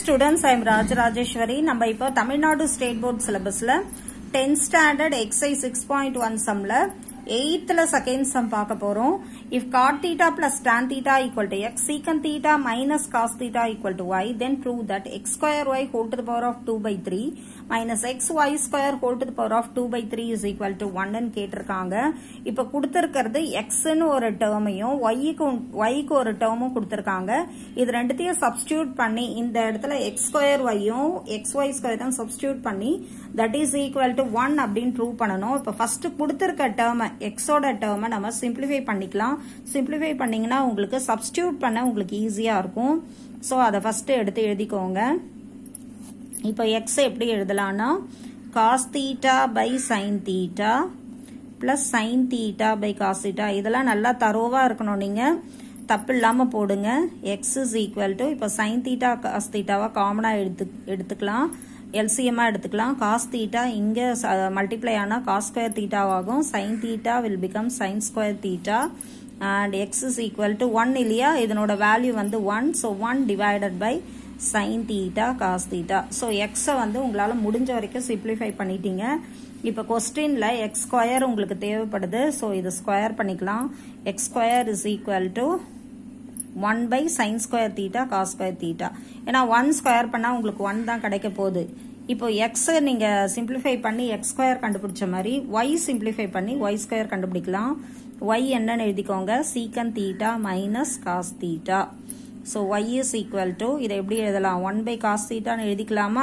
Students I am Rajarajeswari நம்ம இப்போ Tamil Nadu state board சிலபஸ்ல tenth standard exercise six point one சம்ல எயித்துல செகண்ட் சம் பார்க்க போறோம் if cot theta plus tan theta equal to x secant theta minus cos theta equal to y then prove that x square y whole to the power of two by three minus x y square whole to the power of two by three is equal to ஒன்னு கேட்டிருக்காங்க இப்ப கொடுத்திருக்கிறது எக்ஸ்னு ஒரு டேர்மையும் ஒய்க்கு ஒய்க்கு ஒரு டேர்மும் கொடுத்திருக்காங்க இது ரெண்டுத்தையும் சப்ஸ்டியூட் பண்ணி இந்த இடத்துல எக்ஸ் ஸ்கொயர் ஒய்யும் எக்ஸ் ஒய் ஸ்கொயர் தான் சப்ஸ்டியூட் பண்ணி that is equal to one அப்படின்னு ப்ரூவ் பண்ணணும் இப்ப ஃபர்ஸ்ட் கொடுத்திருக்க டேர்மை எக்ஸோட டேர்மை நம்ம சிம்பிளிஃபை பண்ணிக்கலாம் சிம்பிளிஃபை பண்ணீங்கன்னா உங்களுக்கு சப்ஸ்டியூட் பண்ண உங்களுக்கு ஈஸியா இருக்கும் ஸோ அதை ஃபர்ஸ்ட் எடுத்து எழுதிக்கோங்க இப்போ எக்ஸ் எப்படி எழுதலாம்னா cos theta by sign theta plus sine theta by cos theta இதெல்லாம் நல்லா தரோவா இருக்கணும் நீங்க தப்பு இல்லாம போடுங்க எக்ஸ் இஸ் ஈக்குவல் டு இப்போ சைன் தீட்டா காஸ் தீட்டாவா காமனா எடுத்து எடுத்துக்கலாம் எல்சிஎம்மா எடுத்துக்கலாம் காஸ் தீட்டா இங்க மல்டிப்ளை ஆனா காஸ் ஸ்கொயர் தீட்டாவாகும் sine theta will become sine square theta and x is equal to one இல்லையா இதனோட வேல்யூ வந்து one so one divided by sign theta cos theta so எக்ஸை வந்து உங்களால் முடிஞ்ச வரைக்கும் சிம்பிளிஃபை பண்ணிட்டீங்க இப்போ கொஸ்டின்ல எக்ஸ் ஸ்கொயர் உங்களுக்கு தேவைப்படுது ஸோ இது ஸ்கொயர் பண்ணிக்கலாம் x square is equal to one by sine square theta cos square theta ஏன்னா ஒன் ஸ்கொயர் பண்ணால் உங்களுக்கு ஒன் தான் கிடைக்க போகுது இப்போ எக்ஸ் நீங்க சிம்பிளிஃபை பண்ணி எக்ஸ் ஸ்கொயர் கண்டுபிடிச்ச மாதிரி ஒய் சிம்பிளிஃபை பண்ணி ஒய் ஸ்கொயர் கண்டுபிடிக்கலாம் ஒய் என்னன்னு எழுதிக்கோங்க secant theta minus cos theta so y is equal to இதை எப்படி எழுதலாம் ஒன் பை காஸ் தீட்டான்னு எழுதிக்கலாமா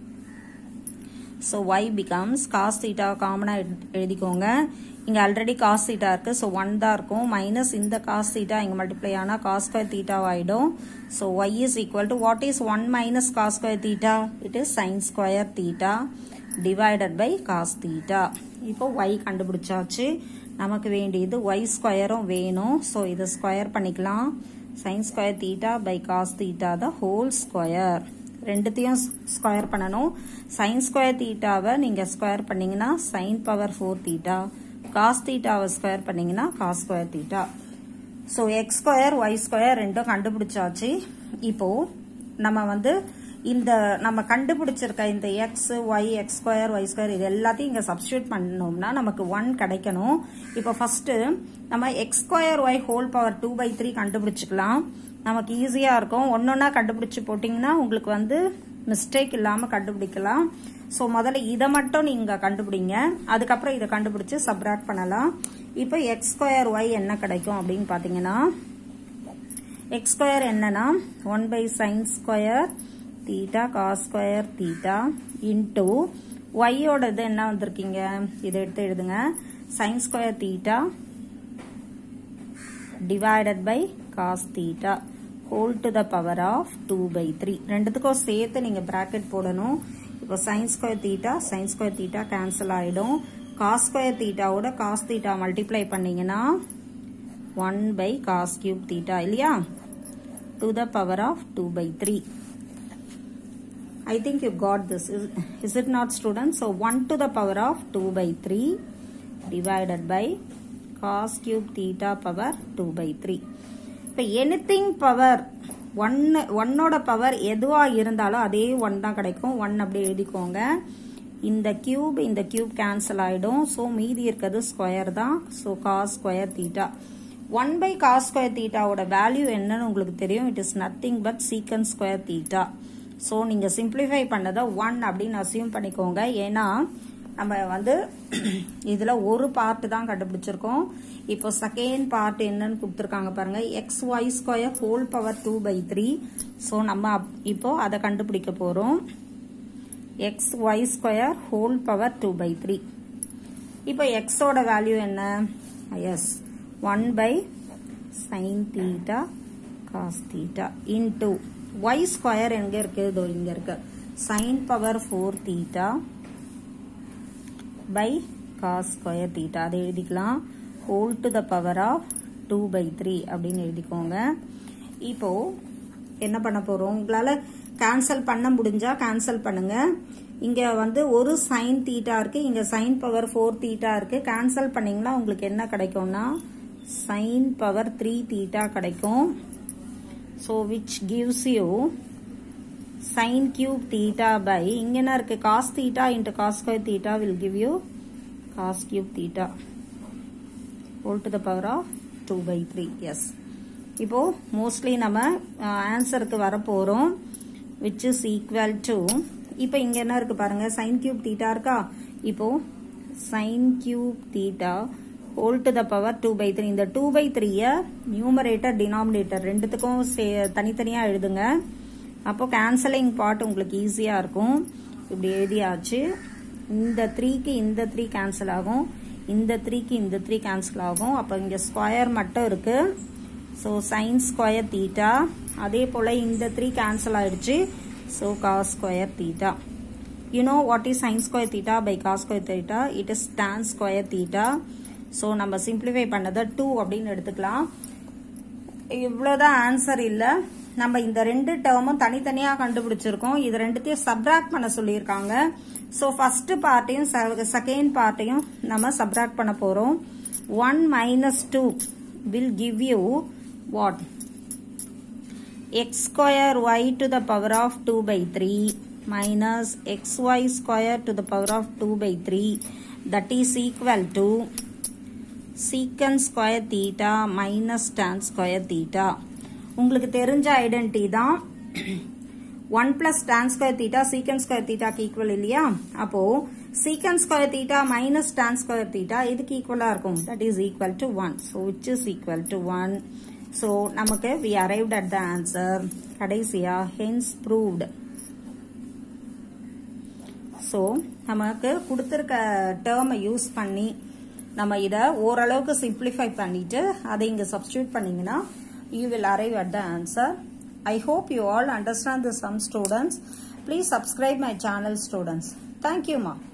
so y becomes cos theta காமனாக எழுதிக்கோங்க இங்கே ஆல்ரெடி காஸ் தீட்டா இருக்கு ஸோ ஒன் தான் இருக்கும் மைனஸ் இந்த காஸ் தீட்டா இங்கே மல்டிப்ளை ஆனால் காஸ் ஸ்கொயர் தீட்டா ஆயிடும் so y is equal to what is one minus cos square theta it is sign square theta divided by cos theta இப்போ y கண்டுபிடிச்சாச்சு நமக்கு வேண்டியது ஒய் ஸ்கொயரும் வேணும் ஸோ இதை ஸ்கொயர் பண்ணிக்கலாம் sine square theta by cos theta the whole square ரெண்டுத்தையும் square பண்ணணும் sine square தீட்டாவை நீங்கள் ஸ்கொயர் பண்ணீங்கன்னா sine power four theta cos தீட்டாவை ஸ்கொயர் பண்ணீங்கன்னா cos square theta so x square y square ரெண்டும் கண்டுபிடிச்சாச்சு இப்போ நம்ம வந்து இந்த நம்ம கண்டுபிடிச்சிருக்க இந்த x y x square y square இது எல்லாத்தையும் இங்கே சப்ஸ்டியூட் பண்ணோம்னா நமக்கு ஒன் கிடைக்கணும் இப்போ ஃபர்ஸ்ட் நம்ம x square y whole power two by three கண்டுபிடிச்சிக்கலாம் நமக்கு ஈஸியாக இருக்கும் ஒன்னொன்னா கண்டுபிடிச்சு போட்டிங்கன்னா உங்களுக்கு வந்து மிஸ்டேக் இல்லாமல் கண்டுபிடிக்கலாம் ஸோ முதல்ல இதை மட்டும் நீங்கள் கண்டுபிடிங்க அதுக்கப்புறம் இதை கண்டுபிடிச்சு சப்ராக்ட் பண்ணலாம் இப்போ எக்ஸ் ஸ்கொயர் ஒய் என்ன கிடைக்கும் அப்படின்னு பார்த்தீங்கன்னா எக்ஸ் ஸ்கொயர் என்னன்னா one by sine square theta cos square theta into ஒய்யோட இது என்ன வந்திருக்கீங்க இதை எடுத்து எழுதுங்க sine square theta divided by cos theta whole to the power of two by three ரெண்டுத்துக்கும் சேர்த்து நீங்க பிராக்கெட் போடணும் இப்போ sine square theta sine square theta cancel ஆயிடும் காஸ் ஸ்கொயர் தீட்டாவோட காஸ் தீட்டா மல்டிப்ளை பண்ணீங்கன்னா one by cos cube theta இல்லையா to the power of two by three I think you got this. Is, is it not students? So 1 to the power of 2 by 3 divided by cos cube theta power 2 by 3. இப்போ anything power ஒன்னு ஒன்னோட power எதுவா இருந்தாலும் அதே one தான் கிடைக்கும் one அப்படி எழுதிக்கோங்க இந்த கியூப் இந்த கியூப் கேன்சல் ஆயிடும் ஸோ மீதி இருக்கிறது ஸ்கொயர் தான் so cos square theta one by cos square தீட்டாவோட வேல்யூ என்னன்னு உங்களுக்கு தெரியும் it is nothing but secant square theta so நீங்கள் சிம்பிளிஃபை பண்ணதை ஒன் அப்படின்னு அசியூம் பண்ணிக்கோங்க ஏன்னா நம்ம வந்து இதில் ஒரு பார்ட் தான் கண்டுபிடிச்சிருக்கோம் இப்போ செகண்ட் பார்ட் என்னன்னு கொடுத்துருக்காங்க பாருங்க x y square whole power two by three so நம்ம இப்போ அதை கண்டுபிடிக்க போகிறோம் x y square whole power two by three இப்போ எக்ஸோட வேல்யூ என்ன is one by sign theta cos theta into y square எங்க இருக்கு இதோ இங்க இருக்கு sin power four theta by cos square theta அதை எழுதிக்கலாம் whole to the power of two by three அப்படின்னு எழுதிக்கோங்க இப்போ என்ன பண்ண போறோம் உங்களால கேன்சல் பண்ண முடிஞ்சா கேன்சல் பண்ணுங்க இங்க வந்து ஒரு சைன் தீட்டா இருக்கு இங்க சைன் பவர் ஃபோர் தீட்டா இருக்கு கேன்சல் பண்ணீங்கன்னா உங்களுக்கு என்ன கிடைக்கும்னா சைன் பவர் த்ரீ தீட்டா கிடைக்கும் so which gives you sin cube theta by இங்க என்ன இருக்கு cos theta into cos square theta will give you cos cube theta whole to the power of two by three எஸ் இப்போ mostly நம்ம ஆன்சருக்கு வர போறோம் விச் இஸ் ஈக்குவல் டு இப்போ இங்க என்ன இருக்கு பாருங்க சைன் கியூப் தீட்டா இருக்கா இப்போ sin cube theta whole to the power two by three இந்த டூ பை த்ரீய நியூமரேட்டர் டினாமினேட்டர் ரெண்டுத்துக்கும் தனித்தனியா எழுதுங்க அப்போ கேன்சலிங் பார்ட் உங்களுக்கு ஈஸியா இருக்கும் இப்படி எழுதியாச்சு இந்த த்ரீக்கு இந்த த்ரீ கேன்சல் ஆகும் இந்த த்ரீக்கு இந்த த்ரீ கேன்சல் ஆகும் அப்போ இங்க ஸ்கொயர் மட்டும் இருக்கு ஸோ சைன் ஸ்கொயர் தீட்டா அதே போல இந்த த்ரீ கேன்சல் ஆயிடுச்சு so cos square theta you know what is sign square theta by cos square theta it is tan square theta so நம்ம சிம்பிளிஃபை பண்ணதை டூ அப்படின்னு எடுத்துக்கலாம் இவ்வளோதான் ஆன்சர் இல்லை நம்ம இந்த ரெண்டு டேர்மும் தனித்தனியாக கண்டுபிடிச்சிருக்கோம் இது ரெண்டுத்தையும் சப்ராக்ட் பண்ண சொல்லியிருக்காங்க ஸோ ஃபர்ஸ்ட் பார்ட்டையும் செகண்ட் பார்ட்டையும் நம்ம சப்ராக்ட் பண்ண போகிறோம் one minus two will give you what x square y to the power of two by three minus xy square to the power of 2 by 3 that is equal to secant square theta minus tan square theta உங்களுக்கு தெரிஞ்ச identity தான் one plus tan square theta secant square தீட்டாக்கு equal இல்லையா அப்போ secant square theta minus tan square theta இதுக்கு ஈக்குவலா இருக்கும் that is equal to one so which is equal to one so நமக்கு we arrived at the answer கடைசியா hence proved so நமக்கு கொடுத்துருக்க டேர்மை யூஸ் பண்ணி நம்ம இதை ஓரளவுக்கு சிம்பிளிஃபை பண்ணிட்டு அதை இங்கே சப்ஸ்டியூட் பண்ணீங்கன்னா you will arrive at the answer I hope you all understand the sum students please subscribe my channel students thank you மா